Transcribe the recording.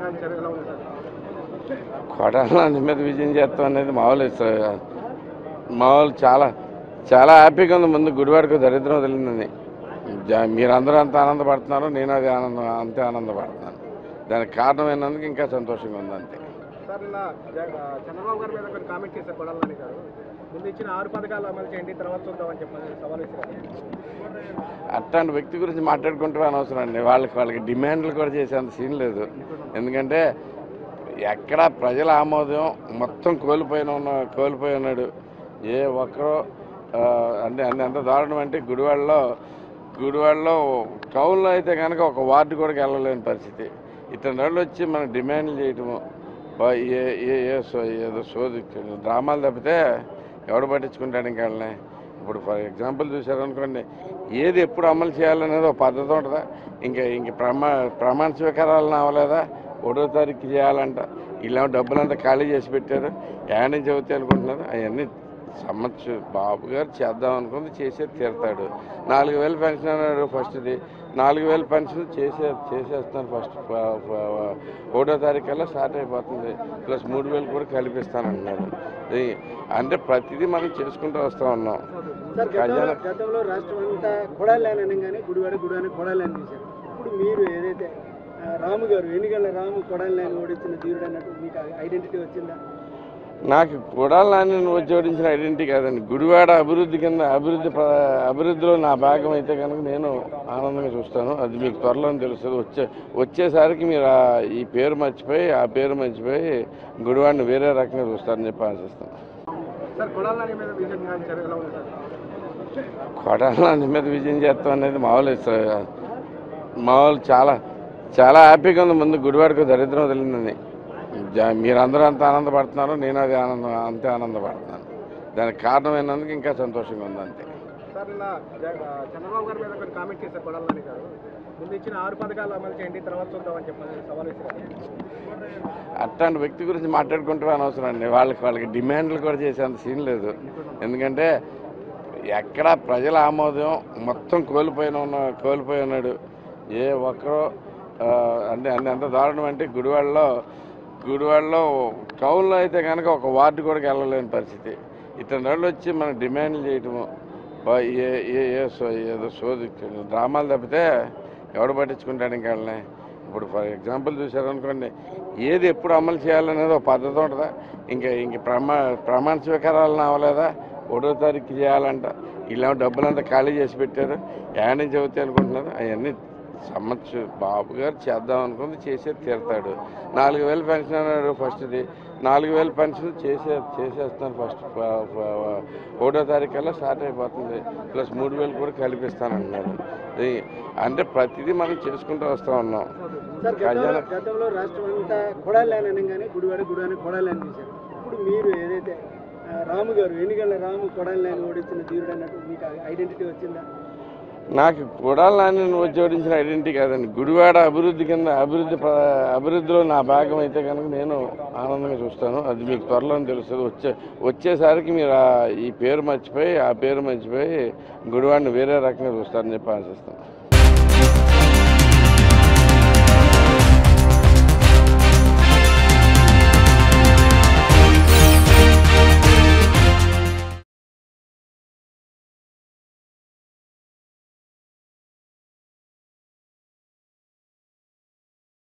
సాధించారు ఎలా ఉంది సార్ కొడాల మీద విజయం చేస్తాం అనేది మామూలు స- మామూలు చాలా చాలా హ్యాపీగా ఉంది ముందు గుడివాడకు దరిద్రం వదిలిందని జా- మీరందరూ అంత ఆనందపడుతున్నారు నేను అది ఆనందం అంతే ఆనందపడుతున్నాను దానికి కారణమైనందుకు ఇంకా సంతోషంగా ఉంది అంతే సార్ నిన్న జగ- చంద్రబాబు గారి మీద కొన్ని కామెంట్ చేశారు కొడాలని గారు ముందు ఇచ్చిన ఆరు పథకాలు అమలు చేయండి తర్వాత చూద్దామని చెప్పని సవాల్ విసిరారు అట్లాంటి వ్యక్తి గురించి మాట్లాడుకుంటే అనవసరం అండి వాళ్ళకి వాళ్ళకి డిమాండ్లు కూడా చేసేంత సీన్ లేదు ఎందుకంటే ఎక్కడ ప్రజల ఆమోదం మొత్తం కోల్పోయిన ఉన్న కోల్పోయి ఉన్నాడు ఏ ఒక్కరో ఆ, అంటే అంటే ఎంత దారుణం అంటే గుడివాడలో గుడివాడలో టౌన్లో అయితే కనుక ఒక వార్డు కూడా వెళ్ళలేని పరిస్థితి ఇతని వాళ్ళు వచ్చి మనకు డిమాండ్లు చేయటము బా- ఏ ఏ ఏ సో- ఏదో సోది డ్రామాలు తప్పితే ఎవడు పట్టించుకుంటాడు ఇంకా వాళ్ళని ఇప్పుడు ఫర్ ఎగ్జాంపుల్ చూసారనుకోండి ఏది ఎప్పుడు అమలు చేయాలనేది ఒక పద్ధతి ఉంటుందా ఇంకా ఇంక ప్రమా ప్రమాణ స్వీకారాలను అవ్వలేదా ఒకటో తారీఖు చేయాలంట ఇలా డబ్బులంతా ఖాళీ చేసి పెట్టారు ఏడ నుంచి అవుతాయి అనుకుంటున్నారు అవన్నీ సంవత్సరం బాబు గారు చేద్దాం అనుకుంది చేసే తీరుతాడు నాలుగు వేలు పెన్షన్ అన్నాడు ఫస్ట్ది నాలుగు వేలు పెన్షన్ చేసే చేసేస్తున్నారు ఫస్ట్ ఒకటో తారీఖు కల్లా స్టార్ట్ అయిపోతుంది ప్లస్ మూడు వేలు కూడా కల్పిస్తానంటున్నారు ఇది- అంటే ప్రతిదీ మనం చేసుకుంటూ వస్తూ ఉన్నాం సార్ ఖజానా గతంలో గతంలో రాష్ట్రం అంతా కొడాలని అనగానే గుడివాడ గుడివాడ కొడాలని చేశారు ఇప్పుడు మీరు ఏదైతే ఆ, రాము గారు ఎన్నికల రాము కొడాలని ఓడించిన ధీరుడు అన్నట్టు మీకు ఐడెంటిటీ వచ్చిందా నాకు కొడాలని జోడించిన ఐడెంటిటీ కాదండి గుడివాడ అభివృద్ధి కింద అభివృద్ధి ప్ర- అభివృద్ధిలో నా భాగం అయితే కనుక నేను ఆనందంగా చూస్తాను అది మీకు త్వరలో తెలుస్తుంది వచ్చే వచ్చేసరికి మీరు ఆ- ఈ పేరు మర్చిపోయి ఆ పేరు మర్చిపోయి గుడివాడిని వేరే రకంగా చూస్తారని చెప్పి ఆశిస్తాను సార్ కొడాలని మీద విజయం సాధించారు ఎలా ఉంది సార్ కొడాలని మీద విజయం చేస్తాం అనేది మామూలు స- మామూలు చాలా చాలా హ్యాపీగా ఉంది ముందు గుడివాడకు దరిద్రం వదిలిందని జా- మీరందరూ అంత ఆనందపడుతున్నారు నేను అది ఆనందం అంతే ఆనందపడుతున్నాను దానికి కారణమైనందుకు ఇంకా సంతోషంగా ఉంది అంతే సార్ నిన్న జగ- చంద్రబాబు గారి మీద కొన్ని కామెంట్ చేశారు కొడాలని గారు ముందు ఇచ్చిన ఆరు పథకాలు అమలు చేయండి తర్వాత చూద్దామని చెప్పని సవాల్ విసిరారు అట్లాంటి వ్యక్తి గురించి మాట్లాడుకుంటే అనవసరం అండి వాళ్ళకి వాళ్ళకి డిమాండ్లు కూడా చేసేంత సీన్ లేదు ఎందుకంటే ఎక్కడ ప్రజల ఆమోదం మొత్తం కోల్పోయిన ఉన్న కోల్పోయి ఉన్నాడు ఏ ఒక్కరో ఆ, అంటే అంటే ఎంత దారుణం అంటే గుడివాడలో గుడివాడలో టౌన్లో అయితే కనుక ఒక వార్డు కూడా వెళ్ళలేని పరిస్థితి ఇతని వాళ్ళు వచ్చి మనకు డిమాండ్లు చేయటము బా- ఏ ఏ ఏ సో ఏదో సోది డ్రామాలు తప్పితే ఎవడు పట్టించుకుంటాడు ఇంకా వాళ్ళని ఇప్పుడు ఫర్ ఎగ్జాంపుల్ చూసారనుకోండి ఏది ఎప్పుడు అమలు చేయాలనేది ఒక పద్ధతి ఉంటుందా ఇంకా ఇంక ప్రమా ప్రమాణ స్వీకారాలను అవ్వలేదా ఒకటో తారీఖు చేయాలంట ఇలా డబ్బులంతా ఖాళీ చేసి పెట్టారు ఏడ నుంచి అవుతాయి అనుకుంటున్నారు అవన్నీ సంవత్సరం బాబు గారు చేద్దాం అనుకుంది చేసే తీరుతాడు నాలుగు వేలు పెన్షన్ అన్నాడు ఫస్ట్ది నాలుగు వేలు పెన్షన్ చేసే చేసేస్తున్నారు ఫస్ట్ ఒకటో తారీఖు కల్లా స్టార్ట్ అయిపోతుంది ప్లస్ మూడు వేలు కూడా కల్పిస్తానంటున్నారు ఇది- అంటే ప్రతిదీ మనం చేసుకుంటూ వస్తూ ఉన్నాం సార్ ఖజానా గతంలో గతంలో రాష్ట్రం అంతా కొడాలని అనగానే గుడివాడ గుడివాడ కొడాలని చేశారు ఇప్పుడు మీరు ఏదైతే ఆ, రాము గారు ఎన్నికల రాము కొడాలని ఓడించిన ధీరుడు అన్నట్టు మీకు ఐడెంటిటీ వచ్చిందా నాకు కొడాలని జోడించిన ఐడెంటిటీ కాదండి గుడివాడ అభివృద్ధి కింద అభివృద్ధి ప్ర- అభివృద్ధిలో నా భాగం అయితే కనుక నేను ఆనందంగా చూస్తాను అది మీకు త్వరలో తెలుస్తుంది వచ్చే వచ్చేసరికి మీరు ఆ- ఈ పేరు మర్చిపోయి ఆ పేరు మర్చిపోయి గుడివాడిని వేరే రకంగా చూస్తారని చెప్పి ఆశిస్తాను